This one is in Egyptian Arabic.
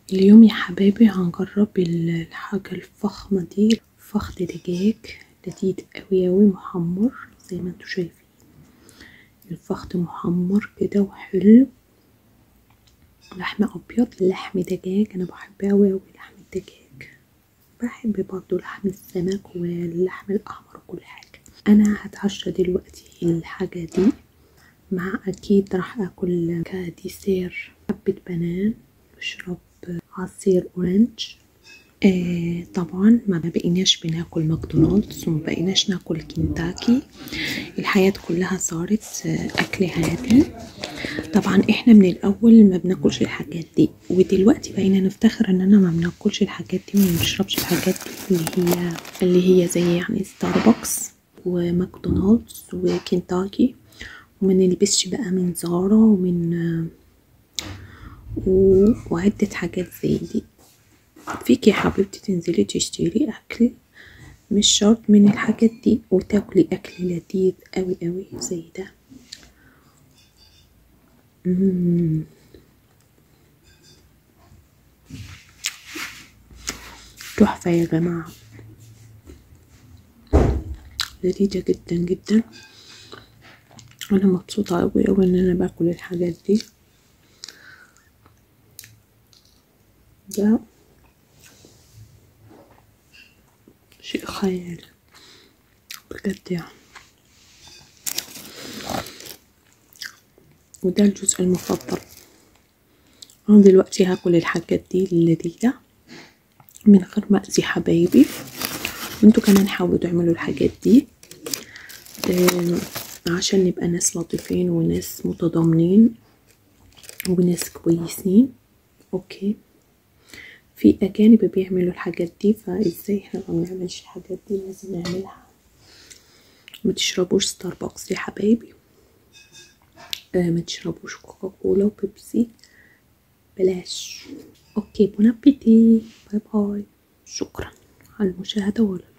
اليوم يا حبايبي هنجرب الحاجة الفخمة دي فخد دجاج لذيذ قوي قوي محمر زي ما انتوا شايفين الفخد محمر كده وحلو لحم ابيض لحم دجاج انا بحب قوي قوي لحم الدجاج بحب برضو لحم السمك واللحم الاحمر وكل حاجة انا هتعشى دلوقتي الحاجة دي مع اكيد راح اكل كديسير حبة بنان اشرب عصير اورنج آه طبعا ما بقيناش بناكل ماكدونالدز وما بقيناش ناكل كنتاكي الحياة كلها صارت آه اكل هادي طبعا احنا من الاول ما بناكلش الحاجات دي ودلوقتي بقينا نفتخر اننا ما بناكلش الحاجات دي وما بنشربش الحاجات دي اللي هي اللي هي زي يعني ستاربكس وماكدونالدز وكنتاكي وما نلبسش بقى من زارا ومن آه وعدة حاجات زي دي فيك يا حبيبتي تنزلي تشتري أكل مش شرط من الحاجات دي وتاكلي أكل لذيذ أوي أوي زي ده مم. تحفة يا جماعة لذيذة جدا جدا أنا مبسوطة أوي أوي إن أنا باكل الحاجات دي ده شيء خيال بجد يعني وده الجزء المفضل انا دلوقتي هاكل الحاجات دي اللذيذة من غير ما اذي حبايبي وانتوا كمان حاولوا تعملوا الحاجات دي عشان نبقى ناس لطيفين وناس متضامنين وناس كويسين اوكي في اجانب بيعملوا الحاجات دي فازاي احنا ما بنعملش الحاجات دي لازم نعملها ما تشربوش ستاربكس يا حبايبي آه ما تشربوش كوكا كولا وبيبسي بلاش اوكي بون ابيتي باي باي شكرا على المشاهده ولا